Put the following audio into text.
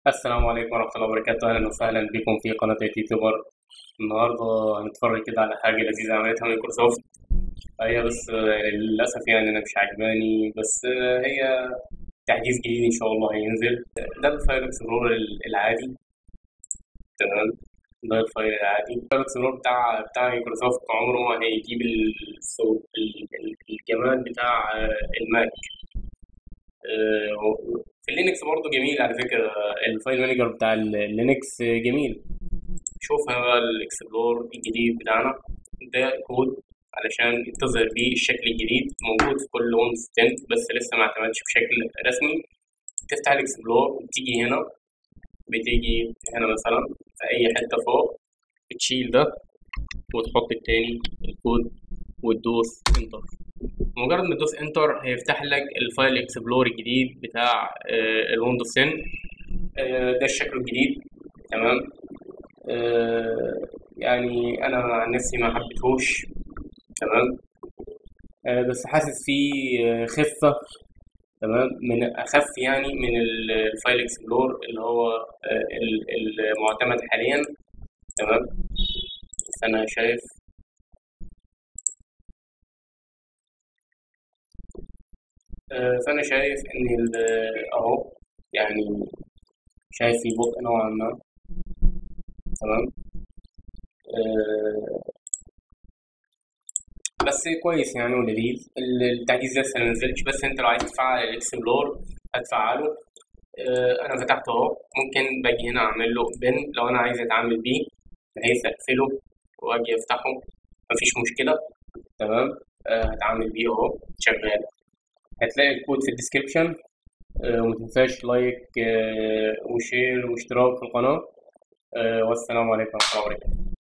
السلام عليكم ورحمة الله وبركاته أهلا وسهلا بكم في قناة يوتيوبر النهاردة هنتفرج كده على حاجة لذيذة عملتها مايكروسوفت هي بس آه، للأسف يعني أنا مش عجباني بس آه، هي تحديث جديد إن شاء الله هينزل ده الفايل اكسبلورر العادي تمام ده الفايل العادي الفايل اكسبلورر بتاع بتاع مايكروسوفت عمره ما هيجيب الصوت ال- ال- الجمال بتاع آه، الماك آه، في اللينكس برضه جميل على فكرة الفايل مانجر بتاع اللينكس جميل شوف هذا الاكسبلور الجديد بتاعنا ده كود علشان تظهر بيه الشكل الجديد موجود في كل ويندوز 10 بس لسه ما اعتمدش بشكل رسمي تفتح الاكسبلور وتيجي هنا بتيجي هنا مثلا في اي حتة فوق بتشيل ده وتحط التاني الكود وتدوس انتر مجرد ما تدوس انتر هيفتح لك الفايل اكسبلور الجديد بتاع آه، الويندوز 10 آه، ده الشكل الجديد تمام آه، يعني انا عن نفسي ما حبيتهوش تمام آه، بس حاسس فيه آه، خفة تمام من اخف يعني من ال- الفايل اكسبلور اللي هو آه، ال- المعتمد حاليا تمام بس انا شايف آه، فانا شايف ان ال- اهو يعني شايف في بطء نوعا ما تمام آه، بس كويس يعني ولذيذ ال- التحديث ده لسه ما نزلش بس انت لو عايز تفعل الاكسبلور هتفعله آه، انا فتحته اهو ممكن باجي هنا اعمل له بن لو انا عايز اتعامل بيه بحيث اقفله واجي افتحه مفيش مشكله تمام آه، هتعامل بيه اهو شغال هتلاقي الكود في الديسكريبشن ومتنساش لايك آه، وشير واشتراك في القناه آه، والسلام عليكم ورحمه الله وبركاته